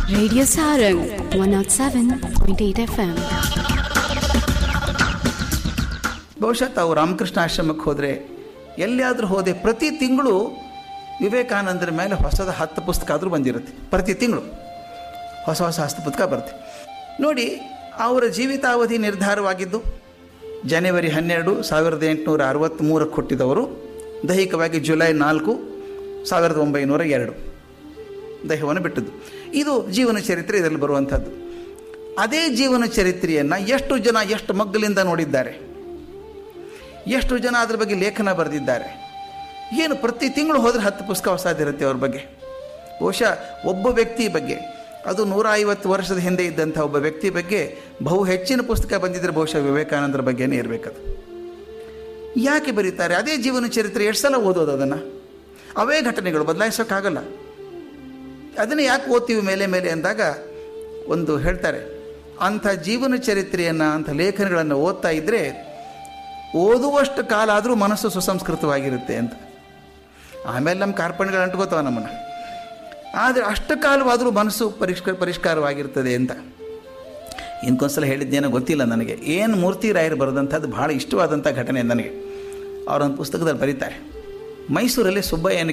Radio Sarang 107.8 FM. ಬಹುಶಃ ತಾವು ರಾಮಕೃಷ್ಣ ಆಶ್ರಮಕ್ಕೆ ಹೋದರೆ ಎಲ್ಲಿಯಾದರೂ ಹೋದೆ ಪ್ರತಿ ತಿಂಗಳು ವಿವೇಕಾನಂದರ ಮೇಲೆ ಹೊಸದ ಹತ್ತು ಪುಸ್ತಕ ಆದರೂ ಬಂದಿರುತ್ತೆ ಪ್ರತಿ ತಿಂಗಳು ಹೊಸ ಹೊಸ ಹಸ್ತ ಪುಸ್ತಕ ಬರುತ್ತೆ ನೋಡಿ ಅವರ ಜೀವಿತಾವಧಿ ನಿರ್ಧಾರವಾಗಿದ್ದು ಜನವರಿ ಹನ್ನೆರಡು ಸಾವಿರದ ಎಂಟುನೂರ ಅರವತ್ತ್ಮೂರಕ್ಕೆ ಹುಟ್ಟಿದವರು ದೈಹಿಕವಾಗಿ ಜುಲೈ ನಾಲ್ಕು ಸಾವಿರದ ಒಂಬೈನೂರ ಎರಡು ದೇಹವನ್ನು ಬಿಟ್ಟದ್ದು ಇದು ಜೀವನ ಚರಿತ್ರೆ ಇದರಲ್ಲಿ ಬರುವಂಥದ್ದು ಅದೇ ಜೀವನ ಚರಿತ್ರೆಯನ್ನು ಎಷ್ಟು ಜನ ಎಷ್ಟು ಮಗ್ಗಲಿಂದ ನೋಡಿದ್ದಾರೆ ಎಷ್ಟು ಜನ ಅದ್ರ ಬಗ್ಗೆ ಲೇಖನ ಬರೆದಿದ್ದಾರೆ ಏನು ಪ್ರತಿ ತಿಂಗಳು ಹೋದರೆ ಹತ್ತು ಪುಸ್ತಕ ಹೊಸದಿರುತ್ತೆ ಅವ್ರ ಬಗ್ಗೆ ಬಹುಶಃ ಒಬ್ಬ ವ್ಯಕ್ತಿ ಬಗ್ಗೆ ಅದು ನೂರ ಐವತ್ತು ವರ್ಷದ ಹಿಂದೆ ಇದ್ದಂಥ ಒಬ್ಬ ವ್ಯಕ್ತಿ ಬಗ್ಗೆ ಬಹು ಹೆಚ್ಚಿನ ಪುಸ್ತಕ ಬಂದಿದ್ದರೆ ಬಹುಶಃ ವಿವೇಕಾನಂದರ ಬಗ್ಗೆನೇ ಇರಬೇಕದು ಯಾಕೆ ಬರೀತಾರೆ ಅದೇ ಜೀವನ ಚರಿತ್ರೆ ಎಷ್ಟು ಸಲ ಓದೋದು ಅದನ್ನು ಅವೇ ಘಟನೆಗಳು ಬದಲಾಯಿಸೋಕ್ಕಾಗಲ್ಲ ಅದನ್ನು ಯಾಕೆ ಓದ್ತೀವಿ ಮೇಲೆ ಮೇಲೆ ಅಂದಾಗ ಒಂದು ಹೇಳ್ತಾರೆ ಅಂಥ ಜೀವನ ಚರಿತ್ರೆಯನ್ನು ಅಂಥ ಲೇಖನಗಳನ್ನು ಓದ್ತಾ ಇದ್ದರೆ ಓದುವಷ್ಟು ಕಾಲ ಆದರೂ ಮನಸ್ಸು ಸುಸಂಸ್ಕೃತವಾಗಿರುತ್ತೆ ಅಂತ ಆಮೇಲೆ ನಮ್ಮ ಕಾರ್ಪಣ್ಯಗಳು ಅಂಟ್ಕೋತಾವ ನಮ್ಮನ್ನು ಆದರೆ ಅಷ್ಟು ಕಾಲವಾದರೂ ಮನಸ್ಸು ಪರಿಷ್ಕಾರ ಪರಿಷ್ಕಾರವಾಗಿರ್ತದೆ ಅಂತ ಇಂಕೊಂದ್ಸಲ ಹೇಳಿದ್ದೇನೋ ಗೊತ್ತಿಲ್ಲ ನನಗೆ ಏನು ಮೂರ್ತಿ ರಾಯರು ಬರೆದಂಥದ್ದು ಭಾಳ ಇಷ್ಟವಾದಂಥ ಘಟನೆ ನನಗೆ ಅವರೊಂದು ಪುಸ್ತಕದಲ್ಲಿ ಬರೀತಾರೆ ಮೈಸೂರಲ್ಲಿ ಸುಬ್ಬಯ್ಯನ